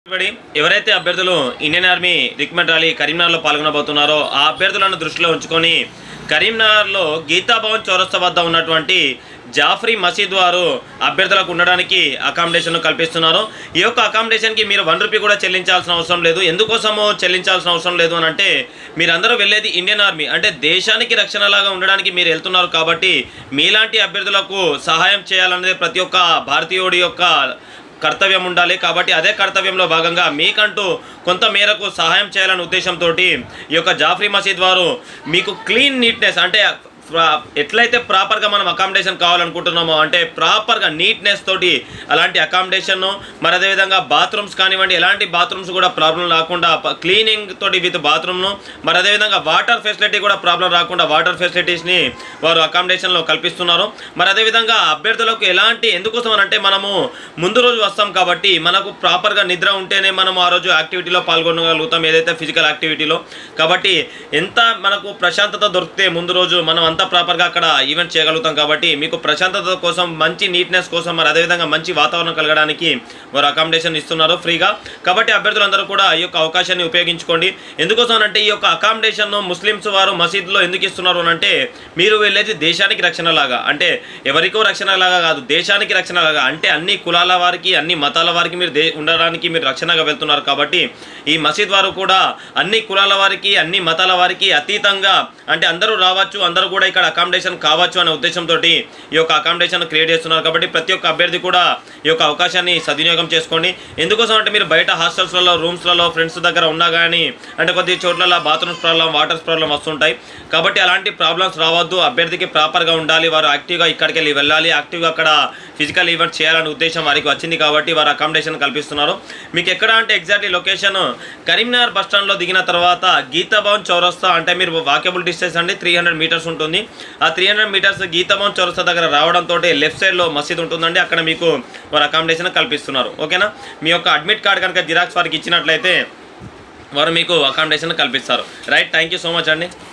బడి ఎవరైతే అభ్యర్థులు ఇండియన్ ఆర్మీ రిక్రూట్మెంట్ ర్యాలీ కరీంనగర్లో పాల్గొనబోతున్నారో ఆ అభ్యర్థులను దృష్టిలో ఉంచుకొని కరీంనగర్లో గీతాభవన్ చౌరస్తా వద్ద ఉన్నటువంటి జాఫ్రీ మసీద్ వారు అభ్యర్థులకు ఉండడానికి అకామిడేషన్ కల్పిస్తున్నారు ఈ యొక్క అకామిడేషన్కి మీరు వన్ రూపీ కూడా చెల్లించాల్సిన అవసరం లేదు ఎందుకోసమో చెల్లించాల్సిన అవసరం లేదు అని అంటే మీరందరూ వెళ్ళేది ఇండియన్ ఆర్మీ అంటే దేశానికి రక్షణలాగా ఉండడానికి మీరు వెళ్తున్నారు కాబట్టి మీలాంటి అభ్యర్థులకు సహాయం చేయాలనేది ప్రతి ఒక్క భారతీయుడి యొక్క కర్తవ్యం ఉండాలి కాబట్టి అదే కర్తవ్యంలో భాగంగా మీకంటూ కొంత మేరకు సహాయం చేయాలనే ఉద్దేశంతో ఈ యొక్క జాఫ్రీ మసీద్ వారు మీకు క్లీన్ నీట్నెస్ అంటే ప్రా- ఎట్లయితే ప్రాపర్గా మనం అకామిడేషన్ కావాలనుకుంటున్నామో అంటే ప్రాపర్గా నీట్నెస్ తోటి అలాంటి అకామిడేషన్ మరి అదేవిధంగా బాత్రూమ్స్ కానివ్వండి ఎలాంటి బాత్రూమ్స్ కూడా ప్రాబ్లం రాకుండా క్లీనింగ్ తోటి విత్ బాత్రూమ్ను మరి అదేవిధంగా వాటర్ ఫెసిలిటీ కూడా ప్రాబ్లం రాకుండా వాటర్ ఫెసిలిటీస్ని వారు అకామిడేషన్లో కల్పిస్తున్నారు మరి అదేవిధంగా అభ్యర్థులకు ఎలాంటి ఎందుకోసం అని అంటే మనము ముందు రోజు వస్తాం కాబట్టి మనకు ప్రాపర్గా నిద్ర ఉంటేనే మనం ఆ రోజు యాక్టివిటీలో పాల్గొనగలుగుతాం ఏదైతే ఫిజికల్ యాక్టివిటీలో కాబట్టి ఎంత మనకు ప్రశాంతత దొరికితే ముందు రోజు మనం అంతా ప్రాపర్గా అక్కడ ఈవెంట్ చేయగలుగుతాం కాబట్టి మీకు ప్రశాంతత కోసం మంచి నీట్నెస్ కోసం మరి అదేవిధంగా మంచి వాతావరణం కలగడానికి వారు అకామిడేషన్ ఇస్తున్నారు ఫ్రీగా కాబట్టి అభ్యర్థులందరూ కూడా ఈ యొక్క అవకాశాన్ని ఉపయోగించుకోండి ఎందుకోసం అంటే ఈ యొక్క అకామిడేషన్ ముస్లిమ్స్ వారు మసీద్లో ఎందుకు ఇస్తున్నారు అని అంటే మీరు వెళ్ళేది దేశానికి రక్షణ లాగా అంటే ఎవరికో రక్షణ లాగా కాదు దేశానికి రక్షణ లాగా అంటే అన్ని కులాల వారికి అన్ని మతాల వారికి మీరు దే ఉండడానికి మీరు రక్షణగా వెళ్తున్నారు కాబట్టి ఈ మసీద్ వారు కూడా అన్ని కులాల వారికి అన్ని మతాల వారికి అతీతంగా అంటే అందరూ రావచ్చు అందరూ కూడా ఇక్కడ అకామిడేషన్ కావచ్చు అనే ఉద్దేశంతో ఈ యొక్క అకామిడేషన్ క్రియేట్ చేస్తున్నారు కాబట్టి ప్రతి ఒక్క అభ్యర్థి కూడా ఈ యొక్క అవకాశాన్ని సద్వినియోగం చేసుకోండి ఎందుకోసం అంటే మీరు బయట హాస్టల్స్లలో రూమ్స్లలో ఫ్రెండ్స్ దగ్గర ఉన్నా కానీ అంటే కొద్ది చోట్ల బాత్రూమ్స్ ప్రాబ్లం వాటర్స్ ప్రాబ్లం వస్తుంటాయి కాబట్టి అలాంటి ప్రాబ్లమ్స్ రావద్దు అభ్యర్థికి ప్రాపర్గా ఉండాలి వారు యాక్టివ్గా ఇక్కడికి వెళ్ళి వెళ్ళాలి యాక్టివ్గా అక్కడ ఫిజికల్ ఈవెంట్ చేయాలనే ఉద్దేశం వారికి వచ్చింది కాబట్టి వారు అకామిడేషన్ కల్పిస్తున్నారు మీకు ఎక్కడ అంటే ఎగ్జాక్ట్లీ లొకేషన్ కరీంనగర్ బస్ స్టాండ్లో దిగిన తర్వాత గీతాభవన్ చౌరస్తా అంటే మీరు వాకేబుల్ డిస్టెన్స్ అండి త్రీ హండ్రెడ్ మీటర్స్ ఉంటుంది ఆ త్రీ హండ్రెడ్ మీటర్స్ గీతాభవన్ చౌరస్తా దగ్గర రావడంతో లెఫ్ట్ సైడ్లో మసీద్ ఉంటుందండి అక్కడ మీకు వారు అకామిడేషన్ కల్పిస్తున్నారు ఓకేనా మీ యొక్క అడ్మిట్ కార్డ్ కనుక జిరాక్స్ వారికి ఇచ్చినట్లయితే వారు మీకు అకామిడేషన్ కల్పిస్తారు right thank you so much అండి